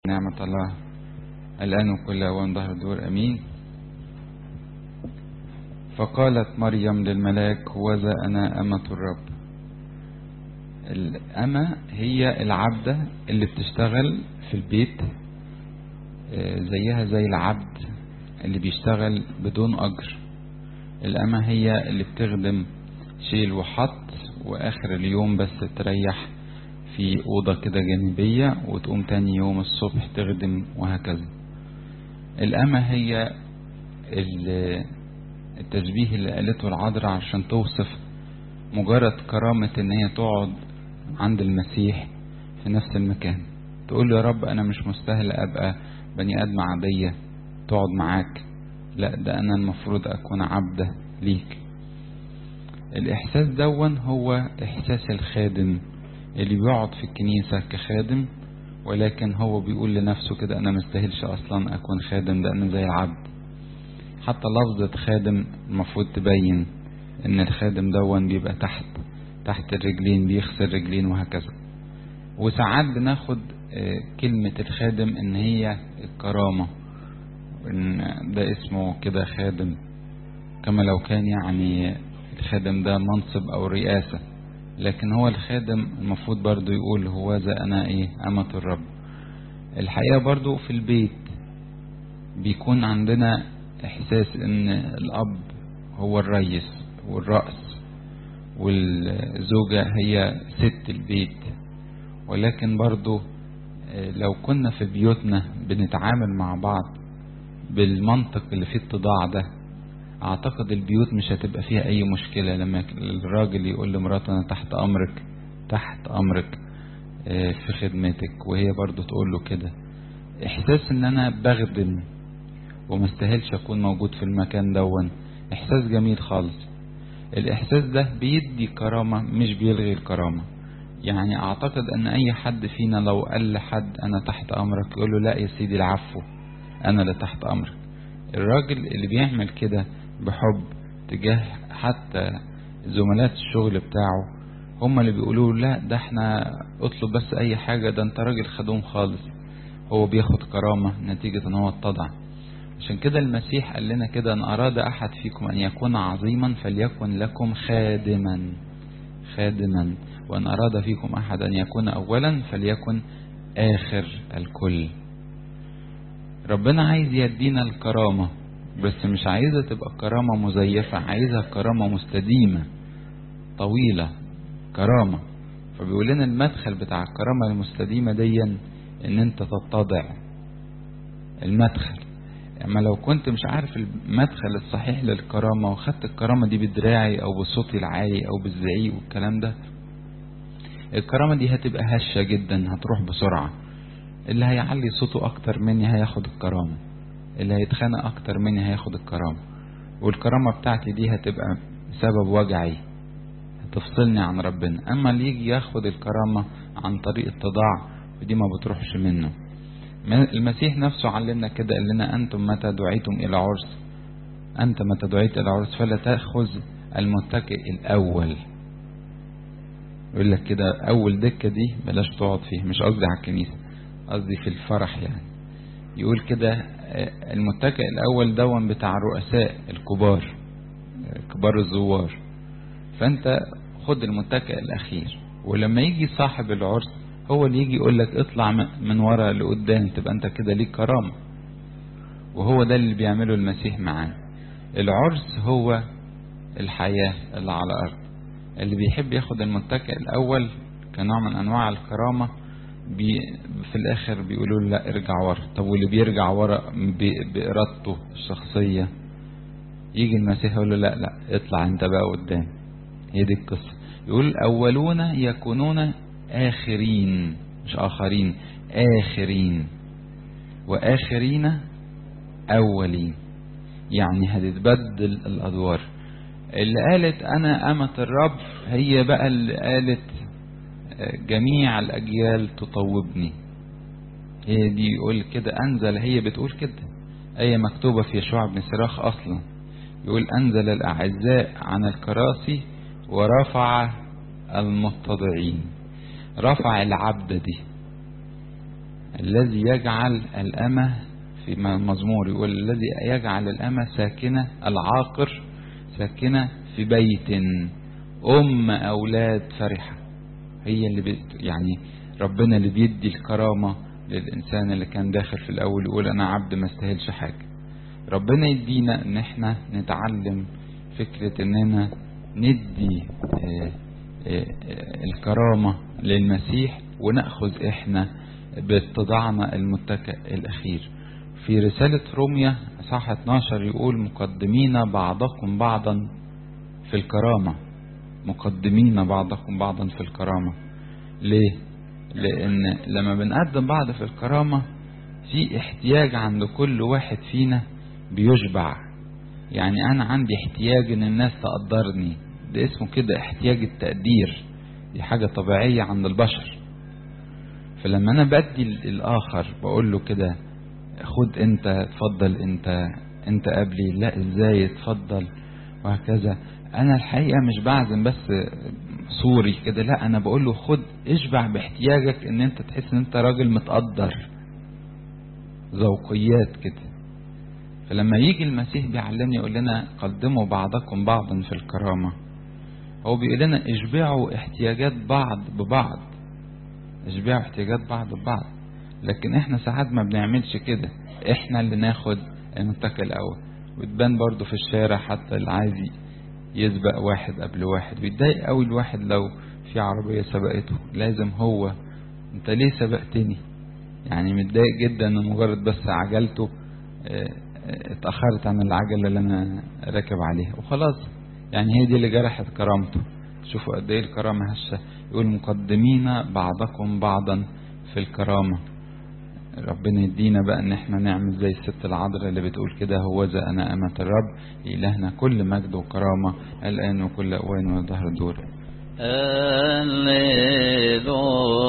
نعمة الله الآن وكل أوان ظهر الدور أمين فقالت مريم للملاك وذا أنا أمة الرب الأمة هي العبدة اللي بتشتغل في البيت زيها زي العبد اللي بيشتغل بدون أجر الأمة هي اللي بتخدم شيل وحط وآخر اليوم بس تريح في أوضة كده جانبية وتقوم تاني يوم الصبح تخدم وهكذا الأمة هي التشبيه اللي قالته العذراء عشان توصف مجرد كرامة ان هي تقعد عند المسيح في نفس المكان تقول له يا رب انا مش مستاهل ابقى بني ادم عادية تقعد معاك لا ده انا المفروض اكون عبدة ليك الاحساس دون هو احساس الخادم اللي بيقعد في الكنيسة كخادم ولكن هو بيقول لنفسه كده انا مستاهلش اصلا اكون خادم ده انا زي العبد حتى لفظة خادم المفروض تبين ان الخادم دون بيبقى تحت تحت الرجلين بيغسل رجلين وهكذا وساعات بناخد كلمة الخادم ان هي الكرامة ان ده اسمه كده خادم كما لو كان يعني الخادم ده منصب او رئاسة لكن هو الخادم المفروض برضو يقول هو ذا انا ايه امة الرب الحقيقة برضو في البيت بيكون عندنا احساس ان الاب هو الريس والرأس والزوجة هي ست البيت ولكن برضو لو كنا في بيوتنا بنتعامل مع بعض بالمنطق اللي فيه التضاع ده اعتقد البيوت مش هتبقى فيها اي مشكلة لما الراجل يقول لمراته انا تحت امرك تحت امرك في خدمتك وهي برضو تقول له كده احساس ان انا بخدم ومستاهلش اكون موجود في المكان دون احساس جميل خالص الاحساس ده بيدي كرامة مش بيلغي الكرامة يعني اعتقد ان اي حد فينا لو قال لحد انا تحت امرك يقول له لا يا سيدي العفو انا اللي تحت امرك الراجل اللي بيعمل كده بحب تجاه حتى زملات الشغل بتاعه هم اللي بيقولوا لا ده احنا اطلب بس اي حاجة ده انت راجل خدوم خالص هو بياخد كرامة نتيجة ان هو اتضع عشان كده المسيح قال لنا كده ان اراد احد فيكم ان يكون عظيما فليكن لكم خادما خادما وان اراد فيكم احد ان يكون اولا فليكن اخر الكل ربنا عايز يدينا الكرامة بس مش عايزة تبقى كرامة مزيفة عايزها كرامة مستديمة طويلة كرامة فبيقول لنا المدخل بتاع الكرامة المستديمة دي ان انت تتضع المدخل اما لو كنت مش عارف المدخل الصحيح للكرامة وخدت الكرامة دي بدراعي او بصوتي العالي او بالزعيق والكلام ده الكرامة دي هتبقى هشة جدا هتروح بسرعة اللي هيعلي صوته اكتر مني هياخد الكرامة اللي هيتخانق اكتر مني هياخد الكرامة والكرامة بتاعتي دي هتبقى سبب وجعي هتفصلني عن ربنا اما اللي يجي ياخد الكرامة عن طريق التضاع ودي ما بتروحش منه المسيح نفسه علمنا كده قال لنا أنتم متى دعيتم إلى عرس أنت متى دعيت إلى عرس فلا تأخذ المتكئ الأول يقول لك كده أول دكة دي بلاش تقعد فيه مش قصدي على الكنيسة قصدي في الفرح يعني يقول كده المتكئ الأول دون بتاع الرؤساء الكبار كبار الزوار فأنت خد المتكئ الأخير ولما يجي صاحب العرس هو اللي يجي يقول لك اطلع من ورا لقدام تبقى انت كده ليك كرامة وهو ده اللي بيعمله المسيح معانا العرس هو الحياة اللي على الأرض اللي بيحب ياخد المتكئ الأول كنوع من أنواع الكرامة بي في الآخر بيقولوا له لا ارجع ورا طب واللي بيرجع ورا بإرادته الشخصية يجي المسيح يقول له لا لا اطلع انت بقى قدام هي دي القصة يقول الأولون يكونون آخرين مش آخرين آخرين وآخرين أولين يعني هتتبدل الأدوار اللي قالت أنا أمة الرب هي بقى اللي قالت جميع الأجيال تطوبني هي دي يقول كده أنزل هي بتقول كده آية مكتوبة في يشوع بن سراخ أصلا يقول أنزل الأعزاء عن الكراسي ورفع المتضعين رفع العبدة دي الذي يجعل الأمة في مزمور يقول الذي يجعل الأمة ساكنة العاقر ساكنة في بيت أم أولاد فرحة هي اللي بي يعني ربنا اللي بيدي الكرامة للإنسان اللي كان داخل في الأول يقول أنا عبد ما استاهلش حاجة ربنا يدينا إن إحنا نتعلم فكرة إننا ندي آآ آآ الكرامة للمسيح ونأخذ إحنا باتضاعنا المتكئ الأخير في رسالة روميا صح 12 يقول مقدمين بعضكم بعضا في الكرامة مقدمين بعضكم بعضا في الكرامة ليه لان لما بنقدم بعض في الكرامة في احتياج عند كل واحد فينا بيشبع يعني انا عندي احتياج ان الناس تقدرني ده اسمه كده احتياج التقدير دي حاجة طبيعية عند البشر فلما انا بدي الاخر بقول له كده خد انت اتفضل انت انت قبلي لا ازاي اتفضل وهكذا انا الحقيقة مش بعزم بس صوري كده لا انا بقول له خد اشبع باحتياجك ان انت تحس ان انت راجل متقدر ذوقيات كده فلما يجي المسيح بيعلمني يقول لنا قدموا بعضكم بعضا في الكرامة هو بيقول لنا اشبعوا احتياجات بعض ببعض اشبعوا احتياجات بعض ببعض لكن احنا ساعات ما بنعملش كده احنا اللي ناخد المتكئ الاول وتبان برضو في الشارع حتى اللي عايز يسبق واحد قبل واحد بيتضايق قوي الواحد لو في عربية سبقته لازم هو انت ليه سبقتني يعني متضايق جدا ان مجرد بس عجلته اه اتأخرت عن العجلة اللي انا راكب عليها وخلاص يعني هي دي اللي جرحت كرامته شوفوا قد ايه الكرامة هشة يقول مقدمين بعضكم بعضا في الكرامة ربنا يدينا بقى ان احنا نعمل زي الست العذراء اللي بتقول كده هوذا انا امة الرب الهنا كل مجد وكرامة الان وكل اوان وظهر دور